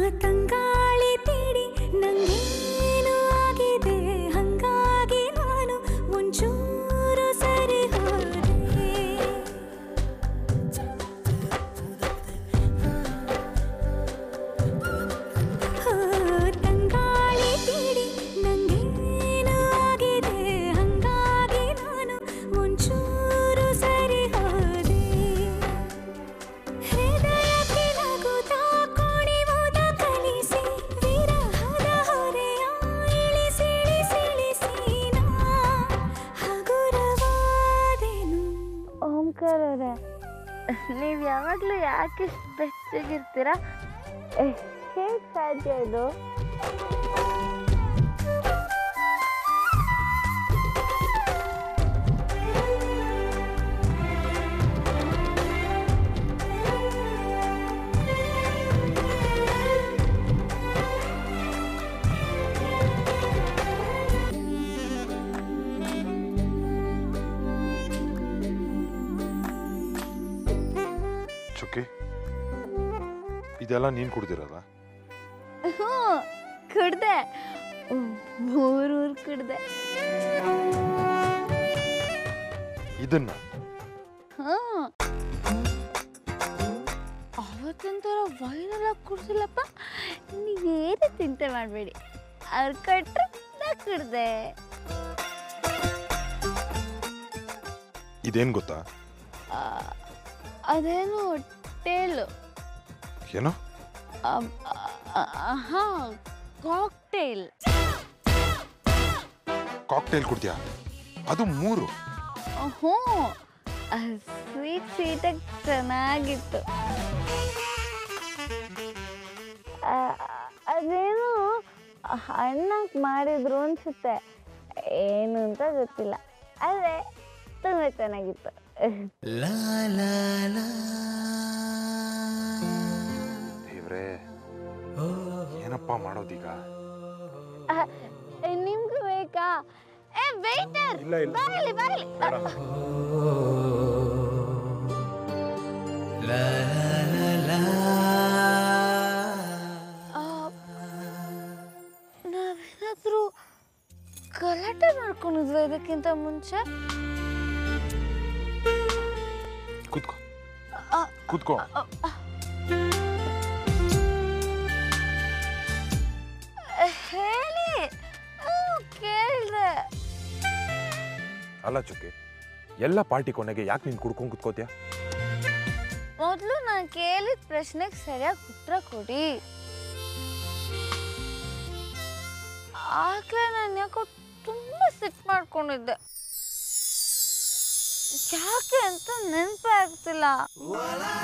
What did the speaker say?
ತಂಗಾಳಿ ತೀಡಿ ನಂಗೇನು ಆಗಿದೆ ಹಂಗಾಗಿ ನಾನು ಒಂಚೂರು ಸರಿ ಹೋದೆ ಹೋ, ತಂಗಾಳಿ ತೀಡಿ ನಂಗೇನು ಆಗಿದೆ ಹಂಗಾಗಿ ನಾನು ಒಂಚೂರು ಸರಿ ಹೋದೆ ಹೃದಯಕ್ಕೆ ನಗುತ್ತ ಕುಣಿಯುವುದ ಕಲಿಸಿ ವಿರಹದ ಹೊರೆಯ ಇಳಿಸಿಳಿಸಿಳಿಸಿ ನಾ ಹಗುರವಾದೆನು ಓಂಕಾರ ಅವರೇ ನೀವು ಯಾವಾಗಲೂ ಯಾಕೆ ಇಷ್ಟು ಬೆಚ್ಚಗಿರ್ತೀರಾ ಹೇಗೆ ಸಾಧ್ಯ ಇದು ಚುಕ್ಕಿ ಇದೆಲ್ಲ ನೀನು ಕುಡ್ದಿರಲ್ಲ ಹ್ಞೂ ಕುಡ್ದೆ ಮೂರೂರು ಕುಡ್ದೆ ಇದನ್ನ ಹ್ಞೂ ಅವತ್ತೊಂಥರ ವೈನೆಲ್ಲ ಕುಡ್ಸಿಲ್ಲಪ್ಪ ನೀವೇನು ಚಿಂತೆ ಮಾಡಬೇಡಿ ಅವ್ರು ಕೊಟ್ಟರೆ ನಾ ಕುಡ್ದೆ ಇದೇನು ಗೊತ್ತಾ ಆ, ಅದೇನು ಟೇಲು ಏನೋ ಹಾಂ ಕಾಕ್ಟೇಲ್ ಕಾಕ್ಟೇಲ್ ಕುಡ್ದ್ಯಾ ಅದು ಮೂರು ಹ್ಞೂ ಸ್ವೀಟ್ ಸ್ವೀಟಾಗಿ ಚೆನ್ನಾಗಿತ್ತು ಆ, ಅದೇನು ಹಣ್ಣಾಗಿ ಮಾಡಿದ್ರು ಅನ್ಸುತ್ತೆ ಏನು ಅಂತ ಗೊತ್ತಿಲ್ಲ ಆದರೆ ತುಂಬ ಚೆನ್ನಾಗಿತ್ತು ದೇವ್ರೇ ಏನಪ್ಪ ಮಾಡೋದೀಗ ನಿಮ್ಗೂ ಬೇಕಾ ಏ ವೇಟರ್ ಇಲ್ಲ, ಇಲ್ಲ. ಬಾರಲಿ ಬಾರಲಿ ನಾವೇನಾದ್ರೂ ಗಲಾಟೆ ಮಾಡ್ಕೊಂಡಿದ್ವ ಇದಕ್ಕಿಂತ ಮುಂಚೆ ಕೂತ್ಕೋ ಆ, ಕೂತ್ಕೋ ಹೇಳಿ ಕೇಳಿದೆ ಅಲ್ಲ ಚುಕ್ಕಿ ಎಲ್ಲ ಪಾರ್ಟಿ ಕೊನೆಗೆ ಯಾಕೆ ನೀನು ಕುಡ್ಕೊಂಡು ಕೂತ್ಕೋತ್ಯಾ ಮೊದಲು ನಾನು ಕೇಳಿದ ಪ್ರಶ್ನೆಗೆ ಸರಿಯಾಗಿ ಉತ್ತರ ಕೊಡಿ ಆಗ್ಲೇ ನಾನು ಯಾಕೋ ತುಂಬ ಸಿಟ್ ಮಾಡ್ಕೊಂಡಿದ್ದೆ ಯಾಕೆ ಅಂತ ನೆನಪೇ ಆಗ್ತಿಲ್ಲ